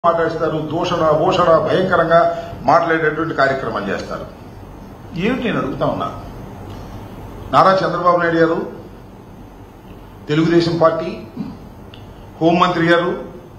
మాట్లాడిస్తారు దూషణ భూషణ భయంకరంగా మాట్లాడేటువంటి కార్యక్రమాలు చేస్తారు ఏమిటి నేను అడుగుతా ఉన్నా నారా చంద్రబాబు నాయుడు గారు తెలుగుదేశం పార్టీ హోంమంత్రి గారు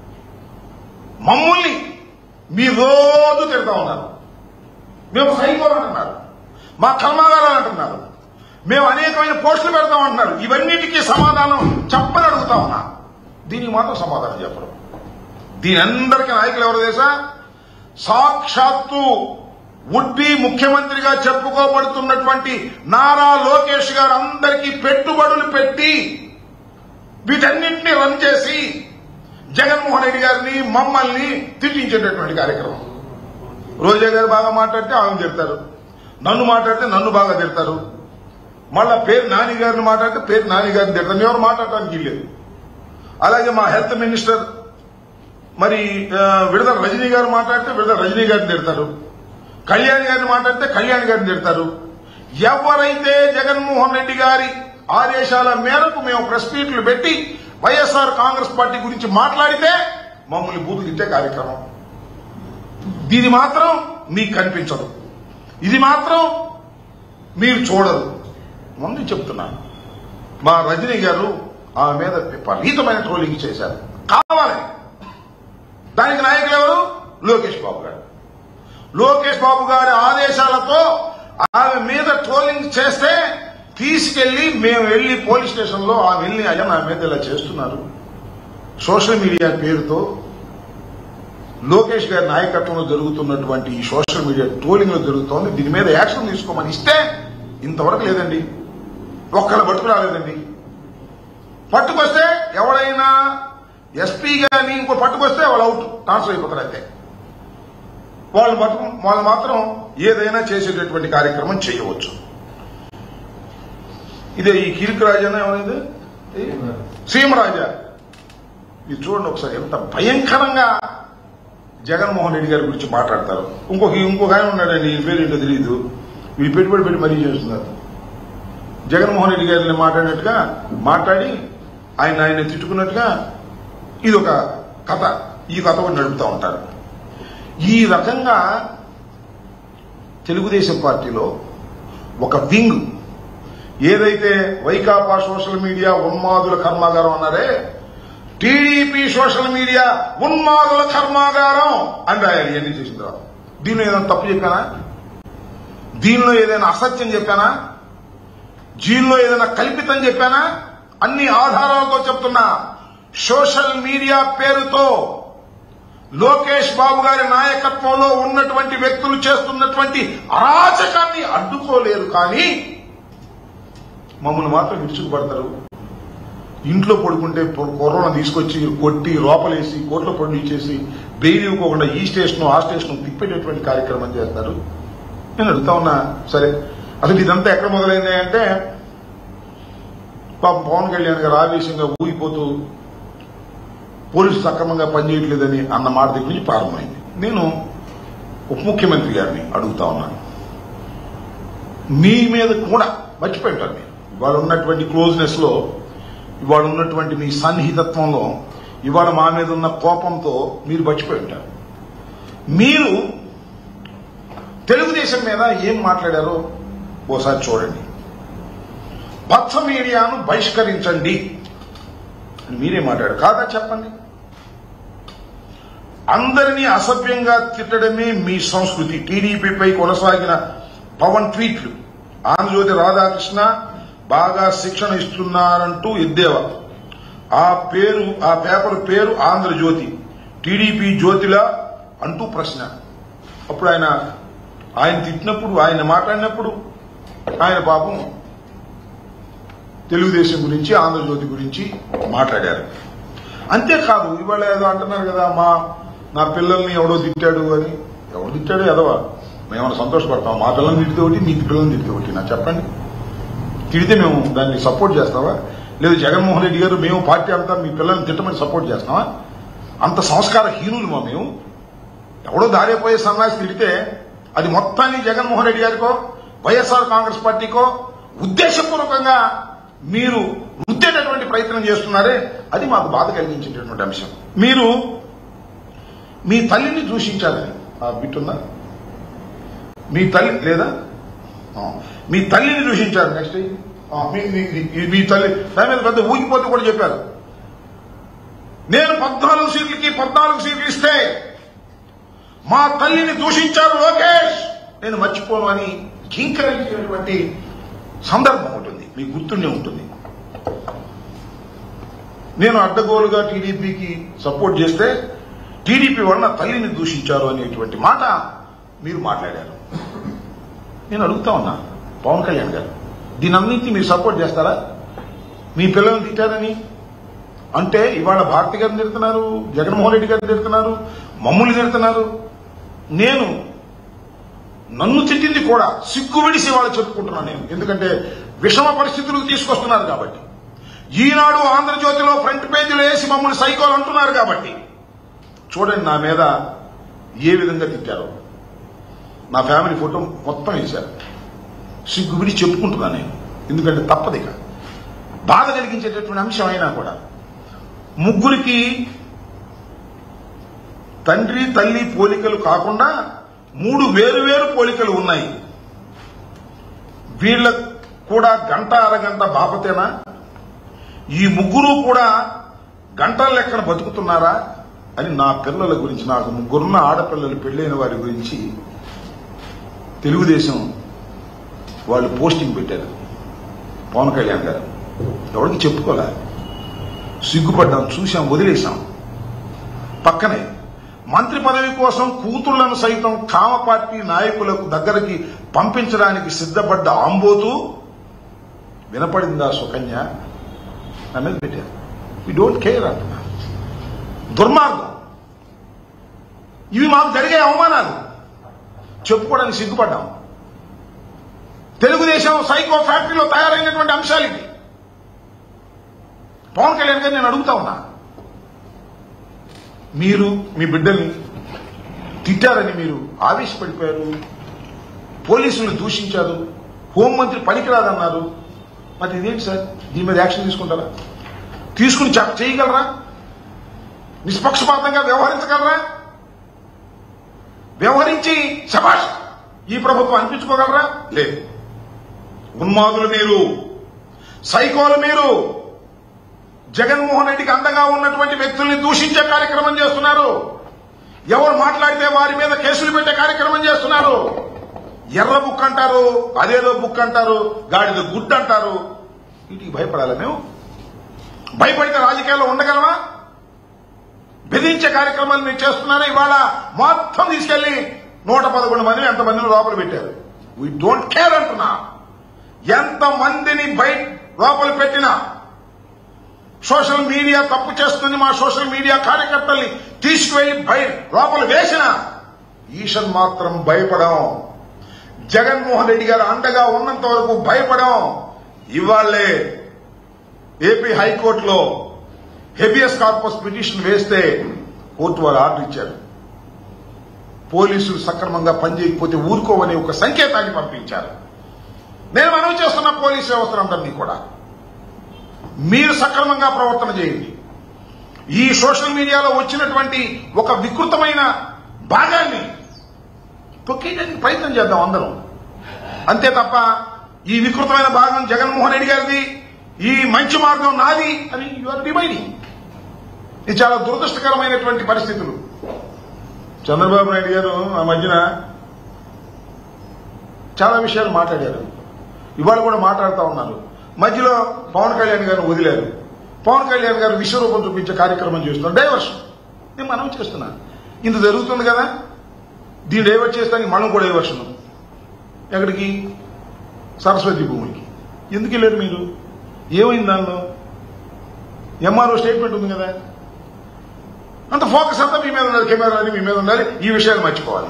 మమ్మల్ని మీ రోజు తిడతా ఉన్నారు మేము సైకోలు అంటున్నారు మా కర్మాగారాలు అంటున్నారు మేము అనేకమైన పోస్టులు పెడతాం అంటున్నారు ఇవన్నిటికీ సమాధానం చెప్పని అడుగుతా ఉన్నా దీనికి మాత్రం సమాధానం చెప్పరు దీని అందరికీ నాయకులు ఎవరు తెలుసా సాక్షాత్తు వుడ్ బి ముఖ్యమంత్రిగా చెప్పుకోబడుతున్నటువంటి నారా లోకేష్ గారు అందరికీ పెట్టుబడులు పెట్టి వీటన్నింటినీ రన్ చేసి జగన్మోహన్ రెడ్డి గారిని మమ్మల్ని తిట్టించేటటువంటి కార్యక్రమం రోజా గారు బాగా మాట్లాడితే ఆమె తిడతారు నన్ను మాట్లాడితే నన్ను బాగా తిడతారు మళ్ళా పేరు నాని గారిని మాట్లాడితే పేరు నాని గారిని తిడతారు ఎవరు మాట్లాడటానికి లేదు అలాగే మా హెల్త్ మినిస్టర్ మరి ఆ, విడుదల రజనీ గారు మాట్లాడితే విడుదల రజనీ గారిని తిడతారు కళ్యాణ్ గారిని మాట్లాడితే కళ్యాణ్ గారిని తిడతారు ఎవరైతే జగన్మోహన్ రెడ్డి గారి ఆదేశాల మేరకు మేము ప్రెస్ మీట్లు పెట్టి వైఎస్ఆర్ కాంగ్రెస్ పార్టీ గురించి మాట్లాడితే మమ్మల్ని బూతు తిట్టే కార్యక్రమం ఇది మాత్రం మీకు కనిపించదు ఇది మాత్రం మీరు చూడరు ముందు చెప్తున్నాను మా రజనీ గారు ఆమె మీద విపరీతమైన ట్రోలింగ్ చేశారు కావాలి దానికి నాయకులు ఎవరు లోకేష్ బాబు గారు లోకేష్ బాబు గారి ఆదేశాలతో ఆమె మీద ట్రోలింగ్ చేస్తే తీసుకెళ్లి మేము వెళ్లి పోలీస్ స్టేషన్ లో ఆమె వెళ్లి అయ్యా నా మీద ఇలా చేస్తున్నారు సోషల్ మీడియా పేరుతో లోకేష్ గారి నాయకత్వంలో జరుగుతున్నటువంటి ఈ సోషల్ మీడియా ట్రోలింగ్ లో జరుగుతోంది దీని మీద యాక్షన్ తీసుకోమని ఇస్తే ఇంతవరకు లేదండి ఒక్కళ్ళ పట్టుకు రాలేదండి పట్టుకొస్తే ఎవరైనా ఎస్పీ గాని ఇంకో పట్టుకొస్తే వాళ్ళు అవుట్ ట్రాన్స్ఫర్ అయిపోతారు అంతే వాళ్ళు పట్టుకు వాళ్ళు మాత్రం ఏదైనా చేసేటటువంటి కార్యక్రమం చేయవచ్చు ఇదే ఈ కిరిక్ రాజానా ఏమైంది సీమరాజా ఇది చూడండి ఒకసారి ఎంత భయంకరంగా జగన్మోహన్ రెడ్డి గారి గురించి మాట్లాడతారు ఇంకొక ఇంకొక ఆయన ఉన్నాడండి ఈ పేరు ఏంటో తెలియదు వీళ్ళు పెట్టుబడి పెట్టి మరీ చేస్తున్నారు జగన్మోహన్ రెడ్డి గారిని మాట్లాడినట్టుగా మాట్లాడి ఆయన ఆయన తిట్టుకున్నట్టుగా ఇది ఒక కథ ఈ కథ కూడా నడుపుతూ ఉంటారు ఈ రకంగా తెలుగుదేశం పార్టీలో ఒక వింగ్ ఏదైతే వైకాపా సోషల్ మీడియా ఉన్మాదుల కర్మాగారం అన్నారే టీడీపీ సోషల్ మీడియా ఉన్మాదుల కర్మాగారం అని రాయాలి ఇవన్నీ చేసిన తర్వాత దీనిలో ఏదైనా తప్పు చెప్పానా దీనిలో ఏదైనా అసత్యం చెప్పానా జీన్లో ఏదైనా కల్పితం చెప్పానా అన్ని ఆధారాలతో చెప్తున్నా సోషల్ మీడియా పేరుతో లోకేష్ బాబు గారి నాయకత్వంలో ఉన్నటువంటి వ్యక్తులు చేస్తున్నటువంటి అరాచకాన్ని అడ్డుకోలేరు కానీ మమ్మల్ని మాత్రం విరుచుకుపడతారు ఇంట్లో పడుకుంటే పొ- కరోనా తీసుకొచ్చి కొట్టి లోపలేసి కోర్టులో పడి ఇచ్చేసి బెయిల్ ఇవ్వకుండా ఈ స్టేషన్ ఆ స్టేషన్ తిప్పేటటువంటి కార్యక్రమం చేస్తారు నేను అడుగుతా ఉన్నా సరే అసలు ఇదంతా ఎక్కడ మొదలైంది అంటే పాపం పవన్ కళ్యాణ్ గారు ఆవేశంగా ఊగిపోతూ పోలీసు సక్రమంగా పనిచేయట్లేదని అన్న మాట దగ్గర నుంచి ప్రారంభమైంది నేను ఉప ముఖ్యమంత్రి గారిని అడుగుతా ఉన్నాను మీ మీద కూడా మర్చిపోయింటారు మీరు ఇవాళ ఉన్నటువంటి క్లోజ్నెస్ లో ఇవాళ ఉన్నటువంటి మీ సన్నిహితత్వంలో ఇవాళ మా మీద ఉన్న కోపంతో మీరు మర్చిపోయి ఉంటారు మీరు తెలుగుదేశం మీద ఏం మాట్లాడారో ఓసారి చూడండి పచ్చ మీడియాను బహిష్కరించండి అని మీరే మాట్లాడారు కాదా చెప్పండి అందరినీ అసభ్యంగా తిట్టడమే మీ సంస్కృతి టీడీపీపై కొనసాగిన పవన్ ట్వీట్లు ఆంధ్రజ్యోతి రాధాకృష్ణ బాగా శిక్షణ ఇస్తున్నారంటూ ఎద్దేవా ఆ పేరు ఆ పేపర్ పేరు ఆంధ్రజ్యోతి టీడీపీ జ్యోతిలా అంటూ ప్రశ్న అప్పుడు ఆయన ఆయన తిట్టినప్పుడు ఆయన మాట్లాడినప్పుడు ఆయన పాపం తెలుగుదేశం గురించి ఆంధ్రజ్యోతి గురించి మాట్లాడారు అంతేకాదు ఇవాళ ఏదో అంటున్నారు కదా మా నా పిల్లల్ని ఎవడో తిట్టాడు అని ఎవడు తిట్టాడు ఎదవా మేమన్నా సంతోషపడతాం మా పిల్లల్ని తిడితే ఒకటి మీ పిల్లల్ని తిడితే ఒకటి నాకు చెప్పండి తిడితే మేము దాన్ని సపోర్ట్ చేస్తావా లేదు జగన్మోహన్ రెడ్డి గారు మేము పార్టీ అంతా మీ పిల్లల్ని తిట్టమని సపోర్ట్ చేస్తామా అంత సంస్కార హీనులు మా మేము ఎవడో దారిపోయే సన్నాసి తిడితే అది మొత్తాన్ని జగన్మోహన్ రెడ్డి గారికో వైఎస్ఆర్ కాంగ్రెస్ పార్టీకో ఉద్దేశపూర్వకంగా మీరు రుద్దేటటువంటి ప్రయత్నం చేస్తున్నారే అది మాకు బాధ కలిగించేటటువంటి అంశం మీరు మీ తల్లిని దూషించాలని ఆ బిట్టుందా మీ తల్లి లేదా ఆ, మీ తల్లిని దూషించారు నెక్స్ట్ ఆ, మీ- మీ- మీ- మీ తల్లి దాని మీద పెద్ద ఊగిపోతూ కూడా చెప్పారు నేను పద్నాలుగు సీట్లకి పద్నాలుగు సీట్లు ఇస్తే మా తల్లిని దూషించారు లోకేష్ నేను మర్చిపోను అని కింకరించినటువంటి సందర్భం ఉంటుంది మీకు గుర్తుండే ఉంటుంది నేను అడ్డగోలుగా టీడీపీకి సపోర్ట్ చేస్తే టీడీపీ వలన తల్లిని దూషించారు అనేటువంటి మాట మీరు మాట్లాడారు నేను అడుగుతా ఉన్నా పవన్ కళ్యాణ్ గారు దీని అన్నింటినీ మీరు సపోర్ట్ చేస్తారా మీ పిల్లల్ని తిట్టారని అంటే ఇవాళ భారతి గారిని తిడుతున్నారు జగన్మోహన్ రెడ్డి గారిని తిడుతున్నారు మమ్మల్ని తిడుతున్నారు నేను నన్ను తిట్టింది కూడా సిగ్గు విడిసి వాళ్ళు చెప్పుకుంటున్నాను నేను ఎందుకంటే విషమ పరిస్థితులకు తీసుకొస్తున్నారు కాబట్టి ఈనాడు ఆంధ్రజ్యోతిలో ఫ్రంట్ పేజీలో వేసి మమ్మల్ని సైకోలు అంటున్నారు కాబట్టి చూడండి నా మీద ఏ విధంగా తిట్టారో నా ఫ్యామిలీ ఫోటో మొత్తం వేశారు సిగ్గు విడి చెప్పుకుంటున్నాను నేను ఎందుకంటే తప్పదిక బాధ కలిగించేటటువంటి అంశం అయినా కూడా ముగ్గురికి తండ్రి తల్లి పోలికలు కాకుండా మూడు వేరు వేరు పోలికలు ఉన్నాయి వీళ్ళ కూడా గంట అరగంట బాపతేనా ఈ ముగ్గురు కూడా గంటల లెక్కన బతుకుతున్నారా అని నా పిల్లల గురించి నాకు ముగ్గురున్న ఆడపిల్లలు పెళ్ళైన వారి గురించి తెలుగుదేశం వాళ్ళు పోస్టింగ్ పెట్టారు పవన్ కళ్యాణ్ గారు ఎవరికి చెప్పుకోలే సిగ్గుపడ్డాం చూశాం వదిలేశాం పక్కనే మంత్రి పదవి కోసం కూతుళ్లను సైతం కామ పార్టీ నాయకులకు దగ్గరికి పంపించడానికి సిద్ధపడ్డ ఆంబోతు వినపడిందా సుకన్య నా మీద పెట్టారు వి డోంట్ కేర్ అంటున్నా దుర్మార్గం ఇవి మాకు జరిగే అవమానాలు చెప్పుకోవడానికి సిగ్గుపడ్డాం తెలుగుదేశం సైకో ఫ్యాక్టరీలో తయారైనటువంటి అంశాలు ఇవి పవన్ కళ్యాణ్ గారు నేను అడుగుతా ఉన్నా మీరు మీ బిడ్డల్ని తిట్టారని మీరు ఆవేశపడిపోయారు పోలీసులు దూషించారు హోంమంత్రి పనికిరాదన్నారు మరి ఇదేంటి సార్ దీని మీద యాక్షన్ తీసుకుంటారా తీసుకుని చ- చేయగలరా నిష్పక్షపాతంగా వ్యవహరించగలరా వ్యవహరించి శబాష్ ఈ ప్రభుత్వం అనిపించుకోగలరా లేదు ఉన్మాదులు మీరు సైకోలు మీరు జగన్మోహన్ రెడ్డికి అండగా ఉన్నటువంటి వ్యక్తుల్ని దూషించే కార్యక్రమం చేస్తున్నారు ఎవరు మాట్లాడితే వారి మీద కేసులు పెట్టే కార్యక్రమం చేస్తున్నారు ఎర్ర బుక్ అంటారు అదేదో బుక్ అంటారు గాడిద గుడ్ అంటారు వీటికి భయపడాలి మేము భయపడితే రాజకీయాల్లో ఉండగలమా బెదిరించే కార్యక్రమాలు మీరు చేస్తున్నారా ఇవాళ మొత్తం తీసుకెళ్లి నూట పదకొండు మందిని ఎంతమందిని లోపల పెట్టారు వీ డోంట్ కేర్ అంటున్నా ఎంత మందిని బయట లోపల పెట్టినా సోషల్ మీడియా తప్పు చేస్తుంది మా సోషల్ మీడియా కార్యకర్తల్ని తీసుకువెళ్లి బయట లోపల వేసిన ఈషన్ మాత్రం భయపడం జగన్మోహన్ రెడ్డి గారు అండగా ఉన్నంత వరకు భయపడం ఇవాళ్లే ఏపీ హైకోర్టులో హెబియస్ కార్పస్ పిటిషన్ వేస్తే కోర్టు వారు ఆర్డర్ ఇచ్చారు పోలీసులు సక్రమంగా పనిచేయకపోతే ఊరుకోవని ఒక సంకేతాన్ని పంపించారు నేను మనవి చేస్తున్న పోలీస్ వ్యవస్థలందరినీ కూడా మీరు సక్రమంగా ప్రవర్తన చేయండి ఈ సోషల్ మీడియాలో వచ్చినటువంటి ఒక వికృతమైన భాగాన్ని తొక్కేయడానికి ప్రయత్నం చేద్దాం అందరం అంతే తప్ప ఈ వికృతమైన భాగం జగన్మోహన్ రెడ్డి గారిది ఈ మంచి మార్గం నాది అని యువర్ డిమైనింగ్ ఇది చాలా దురదృష్టకరమైనటువంటి పరిస్థితులు చంద్రబాబు నాయుడు గారు ఆ మధ్యన చాలా విషయాలు మాట్లాడారు ఇవాళ కూడా మాట్లాడుతూ ఉన్నారు మధ్యలో పవన్ కళ్యాణ్ గారిని వదిలారు పవన్ కళ్యాణ్ గారు విశ్వరూపం చూపించే కార్యక్రమం చేస్తున్నారు డైవర్షన్ నేను మనం చేస్తున్నా ఇంత జరుగుతుంది కదా దీన్ని డైవర్ట్ చేస్తానికి మనం కూడా డైవర్షన్ ఎక్కడికి సరస్వతి భూములకి ఎందుకు వెళ్ళారు మీరు ఏమైంది దానిలో ఎంఆర్ఓ స్టేట్మెంట్ ఉంది కదా అంత ఫోకస్ అంతా మీ మీద ఉండాలి కెమెరా అని మీ మీద ఉండాలి ఈ విషయాలు మర్చిపోవాలి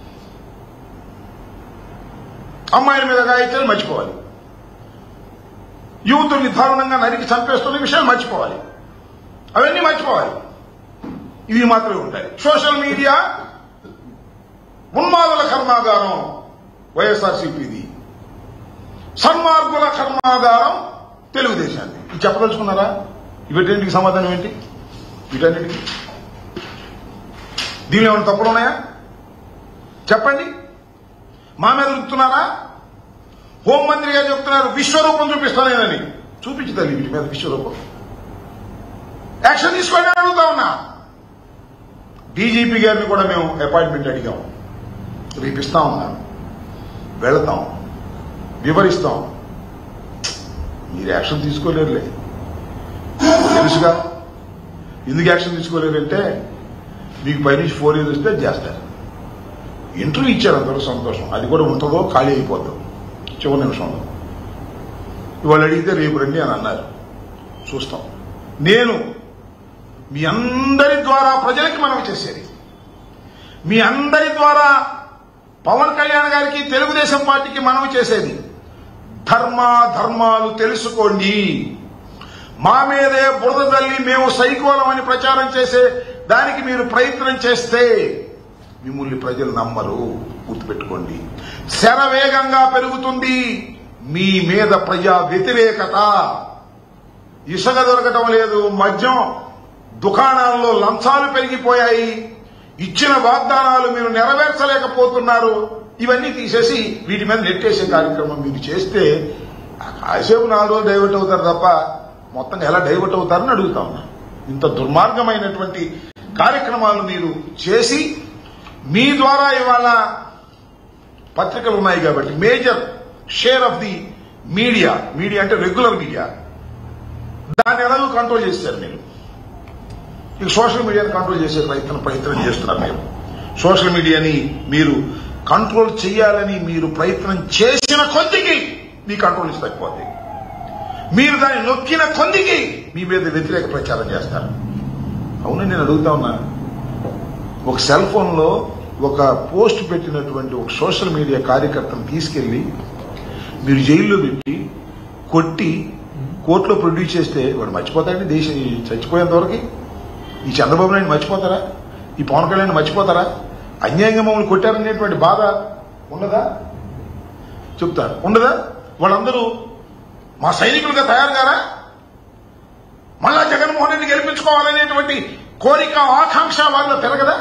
అమ్మాయిల మీద గాయత్యాలు మర్చిపోవాలి యువతుల్ని దారుణంగా నరికి చంపేస్తున్న విషయాలు మర్చిపోవాలి అవన్నీ మర్చిపోవాలి ఇవి మాత్రమే ఉంటాయి సోషల్ మీడియా ఉన్మాదుల కర్మాగారం వైఎస్ఆర్సీపీది సన్మార్గుల కర్మాగారం తెలుగుదేశాన్ని ఇది చెప్పదలుచుకున్నారా వీటన్నిటికి సమాధానం ఏంటి వీటన్నిటికి దీనిలో ఏమైనా తప్పులు ఉన్నాయా చెప్పండి మా మీద రుతున్నారా హోంమంత్రి గారు చెప్తున్నారు విశ్వరూపం చూపిస్తానేనని చూపించి తల్లి వీటి మీద విశ్వరూపం యాక్షన్ తీసుకోండి అని అడుగుతా ఉన్నా డీజీపీ గారిని కూడా మేము అపాయింట్మెంట్ అడిగాం రేపు ఇస్తా ఉన్నాను వెళతాం వివరిస్తాం మీరు యాక్షన్ తీసుకోలేరులే తెలుసుగా ఎందుకు యాక్షన్ తీసుకోలేరంటే మీకు పైనుంచి ఫోర్ ఇయర్స్ వస్తే చేస్తారు ఇంటర్వ్యూ ఇచ్చారు అందరూ సంతోషం అది కూడా ఉంటుందో ఖాళీ అయిపోతాం చివరి నిమిషంలో ఇవాళ అడిగితే రేపు రండి అని అన్నారు చూస్తాం నేను మీ అందరి ద్వారా ప్రజలకి మనవి చేసేది మీ అందరి ద్వారా పవన్ కళ్యాణ్ గారికి తెలుగుదేశం పార్టీకి మనవి చేసేది ధర్మ ధర్మాలు తెలుసుకోండి మా మీదే బురద తల్లి మేము సైకోలమని ప్రచారం చేసే దానికి మీరు ప్రయత్నం చేస్తే మిమ్మల్ని ప్రజలు నమ్మరు గుర్తుపెట్టుకోండి శరవేగంగా పెరుగుతుంది మీ మీద ప్రజా వ్యతిరేకత ఇసుక దొరకటం లేదు మద్యం దుకాణాల్లో లంచాలు పెరిగిపోయాయి ఇచ్చిన వాగ్దానాలు మీరు నెరవేర్చలేకపోతున్నారు ఇవన్నీ తీసేసి వీటి మీద నెట్టేసే కార్యక్రమం మీరు చేస్తే ఆ కాసేపు నాలుగు రోజులు డైవర్ట్ అవుతారు తప్ప మొత్తం ఎలా డైవర్ట్ అవుతారని అడుగుతా ఉన్నా ఇంత దుర్మార్గమైనటువంటి కార్యక్రమాలు మీరు చేసి మీ ద్వారా ఇవాళ పత్రికలు ఉన్నాయి కాబట్టి major share of the media media అంటే రెగ్యులర్ మీడియా దాన్ని ఎలాగో కంట్రోల్ చేస్తారు మీరు ఇక సోషల్ మీడియాని కంట్రోల్ చేసే ప్రయత్నం ప్రయత్నం చేస్తున్నారు మీరు సోషల్ మీడియాని మీరు కంట్రోల్ చేయాలని మీరు ప్రయత్నం చేసిన కొద్దికి మీ కంట్రోల్ నుంచి తగ్గిపోతాయి మీరు దాన్ని నొక్కిన కొద్దికి మీ మీద వ్యతిరేక ప్రచారం చేస్తారు అవును నేను అడుగుతా ఉన్నా ఒక సెల్ ఫోన్ లో ఒక పోస్ట్ పెట్టినటువంటి ఒక సోషల్ మీడియా కార్యకర్తను తీసుకెళ్లి మీరు జైల్లో పెట్టి కొట్టి కోర్టులో ప్రొడ్యూస్ చేస్తే వాడు మర్చిపోతాడండి దేశం ఈ చచ్చిపోయేంత వరకు ఈ చంద్రబాబు నాయుడు మర్చిపోతారా ఈ పవన్ కళ్యాణ్ మర్చిపోతారా అన్యాయంగా మమ్మల్ని కొట్టారనేటువంటి బాధ ఉండదా చెప్తా ఉండదా వాళ్ళందరూ మా సైనికులుగా తయారు కారా మళ్ళా జగన్మోహన్ రెడ్డి గెలిపించుకోవాలనేటువంటి కోరిక ఆకాంక్ష వాళ్ళలో పెరగదా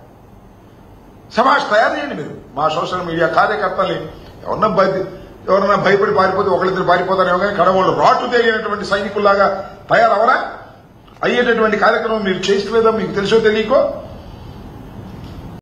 సమాజ్ తయారు చేయండి మీరు మా సోషల్ మీడియా కార్యకర్తల్ని ఎవరన్నా భయ ఎవరన్నా భయపడి పారిపోతే ఒకళ్ళిద్దరు పారిపోతారేమో కానీ కడవాళ్ళు రాటు తెలియనటువంటి సైనికుల్లాగా తయారవరా అయ్యేటటువంటి కార్యక్రమం మీరు చేస్తలేదా మీకు తెలుసో తెలియకో